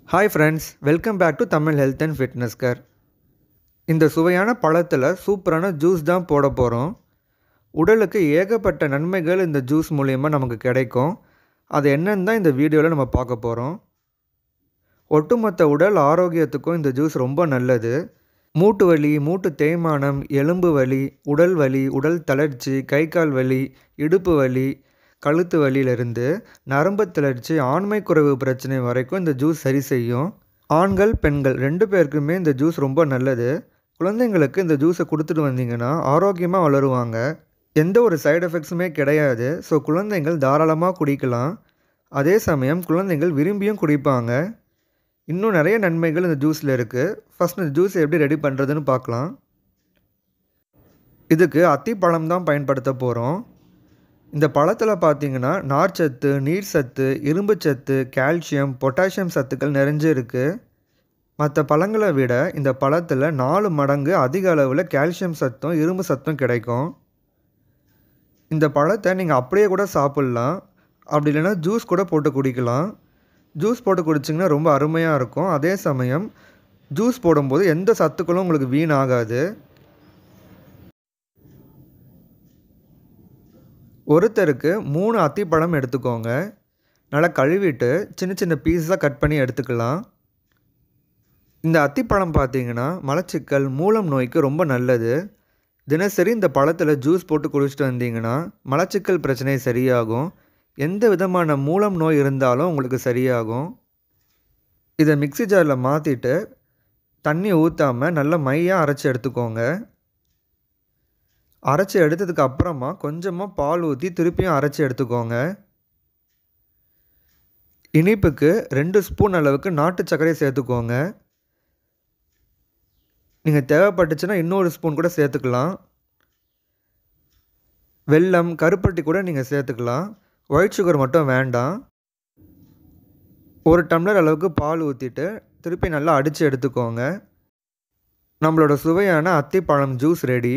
hi friends welcome back to Tamil health and fitness care இந்த சுவையான பழத்தில் சூப்பரான ஜூஸ் தான் போட போகிறோம் உடலுக்கு ஏகப்பட்ட நன்மைகள் இந்த ஜூஸ் மூலயமா நமக்கு கிடைக்கும் அது என்னன்னு தான் இந்த வீடியோவில் நம்ம பார்க்க போகிறோம் ஒட்டுமொத்த உடல் ஆரோக்கியத்துக்கும் இந்த ஜூஸ் ரொம்ப நல்லது மூட்டு வலி மூட்டு தேய்மானம் எலும்பு வலி உடல் வலி உடல் தளர்ச்சி கை கால் வலி இடுப்பு வலி கழுத்து வலியிலிருந்து நரம்பு தளர்ச்சி ஆண்மை குறைவு பிரச்சனை வரைக்கும் இந்த ஜூஸ் சரி செய்யும் ஆண்கள் பெண்கள் ரெண்டு பேருக்குமே இந்த ஜூஸ் ரொம்ப நல்லது குழந்தைங்களுக்கு இந்த ஜூஸை கொடுத்துட்டு வந்தீங்கன்னா ஆரோக்கியமாக வளருவாங்க எந்த ஒரு சைடு எஃபெக்ட்ஸுமே கிடையாது ஸோ குழந்தைங்கள் தாராளமாக குடிக்கலாம் அதே சமயம் குழந்தைகள் விரும்பியும் குடிப்பாங்க இன்னும் நிறைய நன்மைகள் இந்த ஜூஸில் இருக்குது ஃபஸ்ட் இந்த ஜூஸ் எப்படி ரெடி பண்ணுறதுன்னு பார்க்கலாம் இதுக்கு அத்திப்பழம் தான் பயன்படுத்த போகிறோம் இந்த பழத்தில் பார்த்தீங்கன்னா நார்ச்சத்து நீர் சத்து இரும்பு சத்து கால்சியம் பொட்டாசியம் சத்துக்கள் நிறைஞ்சு இருக்குது மற்ற பழங்களை விட இந்த பழத்தில் நாலு மடங்கு அதிக அளவில் கால்சியம் சத்தும் இரும்பு சத்தும் கிடைக்கும் இந்த பழத்தை நீங்கள் அப்படியே கூட சாப்பிட்லாம் அப்படி இல்லைன்னா ஜூஸ் கூட போட்டு குடிக்கலாம் ஜூஸ் போட்டு குடிச்சிங்கன்னா ரொம்ப அருமையாக இருக்கும் அதே சமயம் ஜூஸ் போடும்போது எந்த சத்துக்களும் உங்களுக்கு வீணாகாது ஒருத்தருக்கு மூணு அத்திப்பழம் எடுத்துக்கோங்க நல்லா கழுவிட்டு சின்ன சின்ன பீஸாக கட் பண்ணி எடுத்துக்கலாம் இந்த அத்திப்பழம் பார்த்தீங்கன்னா மலச்சிக்கல் மூலம் நோய்க்கு ரொம்ப நல்லது தினசரி இந்த பழத்தில் ஜூஸ் போட்டு குடிச்சிட்டு வந்தீங்கன்னா மலச்சிக்கல் பிரச்சனை சரியாகும் எந்த விதமான மூலம் நோய் இருந்தாலும் உங்களுக்கு சரியாகும் இதை மிக்சி ஜாரில் மாற்றிட்டு தண்ணி ஊற்றாமல் நல்லா மையாக அரைச்சி எடுத்துக்கோங்க அரைச்சி எடுத்ததுக்கு அப்புறமா கொஞ்சமாக பால் ஊற்றி திருப்பியும் அரைச்சி எடுத்துக்கோங்க இனிப்புக்கு ரெண்டு ஸ்பூன் அளவுக்கு நாட்டு சர்க்கரை சேர்த்துக்கோங்க நீங்கள் தேவைப்பட்டுச்சுன்னா இன்னொரு ஸ்பூன் கூட சேர்த்துக்கலாம் வெல்லம் கருப்பட்டி கூட நீங்கள் சேர்த்துக்கலாம் ஒயிட் சுகர் மட்டும் வேண்டாம் ஒரு டம்ளர் அளவுக்கு பால் ஊற்றிட்டு திருப்பி நல்லா அடித்து எடுத்துக்கோங்க நம்மளோட சுவையான அத்திப்பழம் ஜூஸ் ரெடி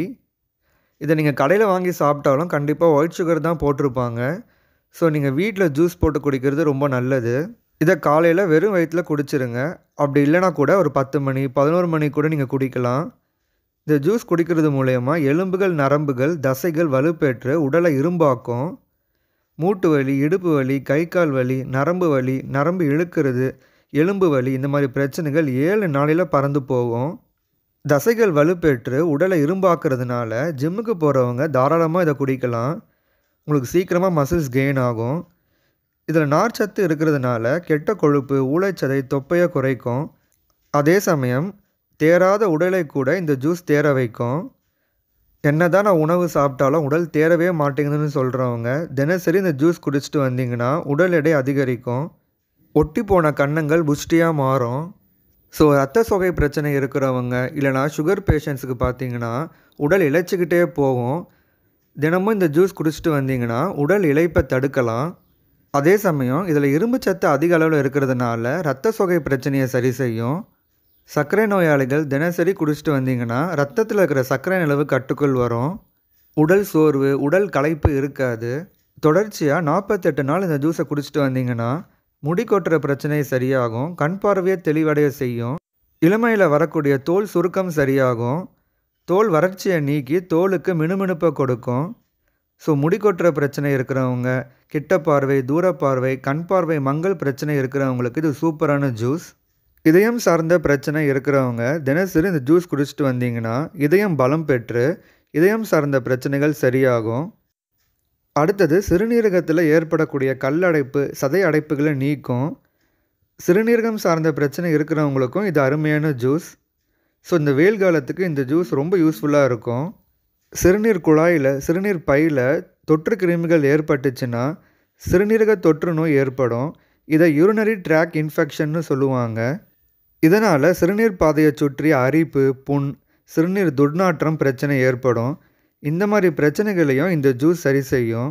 இதை நீங்கள் கடையில் வாங்கி சாப்பிட்டாலும் கண்டிப்பாக ஒயிட் சுகர் தான் போட்டிருப்பாங்க ஸோ நீங்கள் வீட்டில் ஜூஸ் போட்டு குடிக்கிறது ரொம்ப நல்லது இதை காலையில் வெறும் வயிற்றில் குடிச்சிருங்க அப்படி இல்லைனா கூட ஒரு பத்து மணி பதினோரு மணி கூட நீங்கள் குடிக்கலாம் இந்த ஜூஸ் குடிக்கிறது மூலயமா எலும்புகள் நரம்புகள் தசைகள் வலுப்பெற்று உடலை இரும்பாக்கும் மூட்டு வலி இடுப்பு வலி கை கால் வலி நரம்பு வலி நரம்பு இழுக்கிறது எலும்பு வலி இந்த மாதிரி பிரச்சனைகள் ஏழு நாளையில் பறந்து போகும் தசைகள் வலுப்பெற்று உடலை இரும்பாக்குறதுனால ஜிம்முக்கு போகிறவங்க தாராளமாக இதை குடிக்கலாம் உங்களுக்கு சீக்கிரமாக மசில்ஸ் கெயின் ஆகும் இதில் நார்ச்சத்து இருக்கிறதுனால கெட்ட கொழுப்பு ஊளைச்சதை தொப்பையை குறைக்கும் அதே சமயம் தேராத உடலை கூட இந்த ஜூஸ் தேர வைக்கும் என்ன தான் நான் உணவு சாப்பிட்டாலும் உடல் தேரவே மாட்டேங்குதுன்னு சொல்கிறவங்க தினசரி இந்த ஜூஸ் குடிச்சிட்டு வந்தீங்கன்னா உடல் எடை அதிகரிக்கும் ஒட்டி போன கன்னங்கள் புஷ்டியாக மாறும் ஸோ ரத்த சொகை பிரச்சனை இருக்கிறவங்க இல்லைனா சுகர் பேஷண்ட்ஸுக்கு பார்த்தீங்கன்னா உடல் இழைச்சிக்கிட்டே போகும் தினமும் இந்த ஜூஸ் குடிச்சிட்டு வந்தீங்கன்னா உடல் இழைப்பை தடுக்கலாம் அதே சமயம் இதில் இரும்பு சத்து அதிக அளவில் இருக்கிறதுனால ரத்த சொகை பிரச்சனையை சரி செய்யும் சர்க்கரை நோயாளிகள் தினசரி குடிச்சிட்டு வந்தீங்கன்னா ரத்தத்தில் இருக்கிற சர்க்கரை அளவு கட்டுக்குள் வரும் உடல் சோர்வு உடல் களைப்பு இருக்காது தொடர்ச்சியாக நாற்பத்தெட்டு நாள் இந்த ஜூஸை குடிச்சிட்டு வந்தீங்கன்னா முடி கொட்டுற பிரச்சனை சரியாகும் கண் பார்வையை தெளிவடைய செய்யும் இளமையில் வரக்கூடிய தோல் சுருக்கம் சரியாகும் தோல் வறட்சியை நீக்கி தோலுக்கு மினுமினுப்பை கொடுக்கும் ஸோ முடி கொட்டுற பிரச்சனை இருக்கிறவங்க கிட்ட பார்வை தூர பார்வை கண் பார்வை மங்கள் பிரச்சனை இருக்கிறவங்களுக்கு இது சூப்பரான ஜூஸ் இதயம் சார்ந்த பிரச்சனை இருக்கிறவங்க தினசரி இந்த ஜூஸ் குடிச்சிட்டு வந்தீங்கன்னா இதயம் பலம் பெற்று இதயம் சார்ந்த பிரச்சனைகள் சரியாகும் அடுத்தது சிறுநீரகத்தில் ஏற்படக்கூடிய கல்லடைப்பு சதை அடைப்புகளை நீக்கும் சிறுநீரகம் சார்ந்த பிரச்சனை இருக்கிறவங்களுக்கும் இது அருமையான ஜூஸ் ஸோ இந்த வெயில் காலத்துக்கு இந்த ஜூஸ் ரொம்ப யூஸ்ஃபுல்லாக இருக்கும் சிறுநீர் குழாயில் சிறுநீர் பையில் தொற்று கிருமிகள் ஏற்பட்டுச்சுன்னா சிறுநீரக தொற்று நோய் ஏற்படும் இதை யூரினரி ட்ராக் இன்ஃபெக்ஷன்னு சொல்லுவாங்க இதனால் சிறுநீர் பாதையை சுற்றி அரிப்பு புண் சிறுநீர் துர்நாற்றம் பிரச்சனை ஏற்படும் இந்த மாதிரி பிரச்சனைகளையும் இந்த ஜூஸ் சரி செய்யும்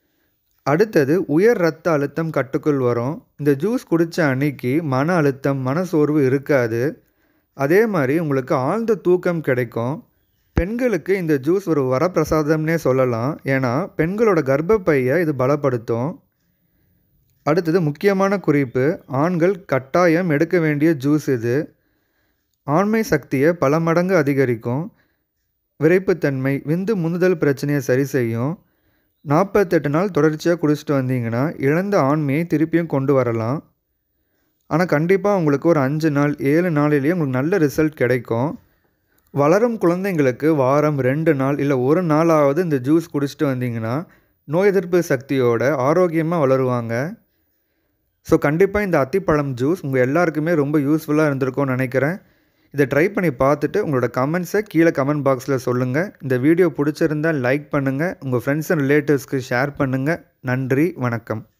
அடுத்தது உயர் ரத்த அழுத்தம் கட்டுக்குள் வரும் இந்த ஜூஸ் குடித்த அன்னைக்கு மன அழுத்தம் மனசோர்வு இருக்காது அதே மாதிரி உங்களுக்கு ஆழ்ந்த தூக்கம் கிடைக்கும் பெண்களுக்கு இந்த ஜூஸ் ஒரு வரப்பிரசாதம்னே சொல்லலாம் ஏன்னா பெண்களோட கர்ப்பப்பையை இது பலப்படுத்தும் அடுத்தது முக்கியமான குறிப்பு ஆண்கள் கட்டாயம் எடுக்க வேண்டிய ஜூஸ் இது ஆண்மை சக்தியை பல மடங்கு அதிகரிக்கும் விரைப்புத்தன்மை விந்து முந்துதல் பிரச்சனையை சரி செய்யும் நாற்பத்தெட்டு நாள் தொடர்ச்சியாக குடிச்சிட்டு வந்தீங்கன்னா இழந்த ஆண்மையை திருப்பியும் கொண்டு வரலாம் ஆனால் கண்டிப்பாக உங்களுக்கு ஒரு அஞ்சு நாள் ஏழு நாளிலேயே உங்களுக்கு நல்ல ரிசல்ட் கிடைக்கும் வளரும் குழந்தைங்களுக்கு வாரம் ரெண்டு நாள் இல்லை ஒரு நாளாவது இந்த ஜூஸ் குடிச்சிட்டு வந்தீங்கன்னா நோய் எதிர்ப்பு சக்தியோட ஆரோக்கியமாக வளருவாங்க ஸோ கண்டிப்பாக இந்த அத்திப்பழம் ஜூஸ் உங்கள் எல்லாருக்குமே ரொம்ப யூஸ்ஃபுல்லாக இருந்திருக்கும்னு நினைக்கிறேன் இதை ட்ரை பண்ணி பார்த்துட்டு உங்களோட கமெண்ட்ஸை கீழே கமெண்ட் பாக்ஸில் சொல்லுங்கள் இந்த வீடியோ பிடிச்சிருந்தால் லைக் பண்ணுங்கள் உங்கள் ஃப்ரெண்ட்ஸ் அண்ட் ரிலேட்டிவ்ஸ்க்கு ஷேர் பண்ணுங்கள் நன்றி வணக்கம்